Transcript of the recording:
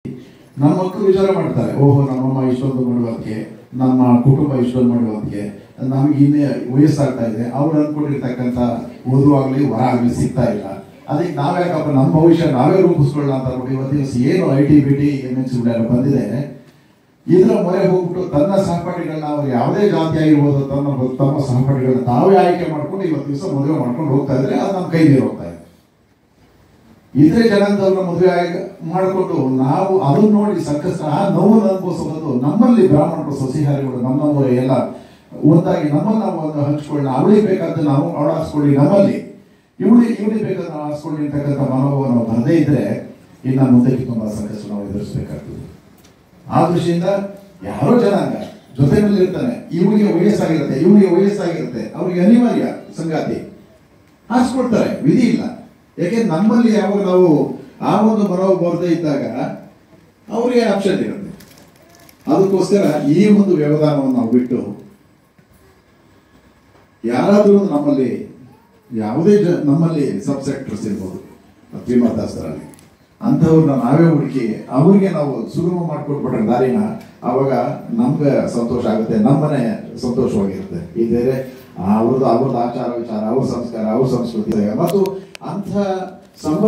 ನಮ್ಮ ಮಕ್ಕಳು ವಿಚಾರ ಮಾಡ್ತಾರೆ ಓಹೋ ನಮ್ಮಮ್ಮ ಇಷ್ಟೊಂದು ಮಾಡುವಂತೆ ನಮ್ಮ ಕುಟುಂಬ ಇಷ್ಟೊಂದು ಮಾಡುವಂತೆ ನಮ್ಗೆ ಇನ್ನೇ ವಯಸ್ಸಾಗ್ತಾ ಇದೆ ಅವ್ರು ಅನ್ಕೊಂಡಿರ್ತಕ್ಕಂಥ ಓದುವಾಗ್ಲಿ ವರ ಆಗ್ಲಿ ಸಿಗ್ತಾ ಇಲ್ಲ ಅದಕ್ಕೆ ನಾವ್ಯಾಕಪ್ಪ ನಮ್ಮ ಭವಿಷ್ಯ ನಾವೇ ರೂಪಿಸ್ಕೊಳ್ಳೋಣ ಅಂತ ನೋಡಿ ಇವತ್ತಿನ ದಿವಸ ಏನು I T B T M N C ಬಂದಿದೆ ಇದರ ಮೊರೆ ಹೋಗ್ಬಿಟ್ಟು ತನ್ನ ಸಹಪಾಠಿಗಳನ್ನ ಅವ್ರು ಯಾವುದೇ ಜಾತಿ ಆಗಿರ್ಬೋದು ತನ್ನ ತಮ್ಮ ಸಹಪಾಠಿಗಳನ್ನ ತಾವೇ ಆಯ್ಕೆ ಮಾಡ್ಕೊಂಡು ಇವತ್ತು ದಿವಸ ಮದುವೆ ಮಾಡ್ಕೊಂಡು ಹೋಗ್ತಾ ಇದ್ರೆ ಅದು ನಮ್ಮ ಕೈ ಮೀರಿ ಹೋಗ್ತಾ ಇದೆ ಇತರೆ ಜನಾಂಗದವ್ರನ್ನ ಮದುವೆ ಆಗಿ ಮಾಡಿಕೊಂಡು ನಾವು ಅದನ್ನ ನೋಡಿ ಸಂಕಷ್ಟ ಆ ನೋವನ್ನು ಅನುಭವಿಸೋದು ನಮ್ಮಲ್ಲಿ ಬ್ರಾಹ್ಮಣರು ಸಸ್ಯಾಹಾರಿಗಳು ನಮ್ಮ ನಮ್ಮವರೇ ಎಲ್ಲ ಒಂದಾಗಿ ನಮ್ಮನ್ನ ನಾವು ಒಂದು ಹಂಚ್ಕೊಳ್ಳಿ ಅವಳಿಗೆ ಬೇಕಾದ ನಾವು ಅವಳ ಹಾಸ್ಕೊಳ್ಳಿ ನಮ್ಮಲ್ಲಿ ಇವಳಿ ಇವಳಿಗೆ ಬೇಕಾದ ನಾವು ಹಾಸ್ಕೊಳ್ಳಿ ಅಂತಕ್ಕಂಥ ಮನೋಭಾವ ನಾವು ಬರದೇ ಇದ್ರೆ ಇನ್ನು ಮುಂದಕ್ಕೆ ತುಂಬಾ ಸಂಕಷ್ಟ ನಾವು ಎದುರಿಸಬೇಕಾಗ್ತದೆ ಆ ದೃಷ್ಟಿಯಿಂದ ಯಾರೋ ಜನಾಂಗ ಜೊತೆನಲ್ಲಿ ಇರ್ತಾನೆ ಇವನಿಗೆ ವಯಸ್ಸಾಗಿರುತ್ತೆ ಇವನಿಗೆ ವಯಸ್ಸಾಗಿರುತ್ತೆ ಅವರಿಗೆ ಅನಿವಾರ್ಯ ಸಂಗಾತಿ ಹಾಸ್ಕೊಡ್ತಾರೆ ವಿಧಿ ಇಲ್ಲ ಯಾಕೆ ನಮ್ಮಲ್ಲಿ ಯಾವಾಗ ನಾವು ಆ ಒಂದು ಮನೋಭಾವ ಬರದೇ ಇದ್ದಾಗ ಅವರಿಗೆ ಆಪ್ಷನ್ ಇರುತ್ತೆ ಅದಕ್ಕೋಸ್ಕರ ಈ ಒಂದು ವ್ಯವಧಾನವನ್ನು ನಾವು ಬಿಟ್ಟು ಯಾರಾದರೂ ನಮ್ಮಲ್ಲಿ ಯಾವುದೇ ಜ ನಮ್ಮಲ್ಲಿ ಸಬ್ ಸೆಕ್ಟರ್ಸ್ ಇರ್ಬೋದು ಶ್ರೀಮಂತಸ್ಥರಲ್ಲಿ ಅಂಥವ್ರನ್ನ ನಾವೇ ಹುಡುಕಿ ಅವ್ರಿಗೆ ನಾವು ಸುಗಮ ಮಾಡ್ಕೊಟ್ಬಿಟ್ರೆ ದಾರಿನ ಆವಾಗ ನಮ್ಗೆ ಸಂತೋಷ ಆಗುತ್ತೆ ನಮ್ಮನೆ ಸಂತೋಷವಾಗಿರುತ್ತೆ ಈ ಬೇರೆ ಅವ್ರದ್ದು ಅವ್ರದ್ದು ಆಚಾರ ವಿಚಾರ ಅವ್ರ ಸಂಸ್ಕಾರ ಅವ್ರ ಸಂಸ್ಕೃತಿ ಮತ್ತು ಅಂಥ ಸಂಬಂಧ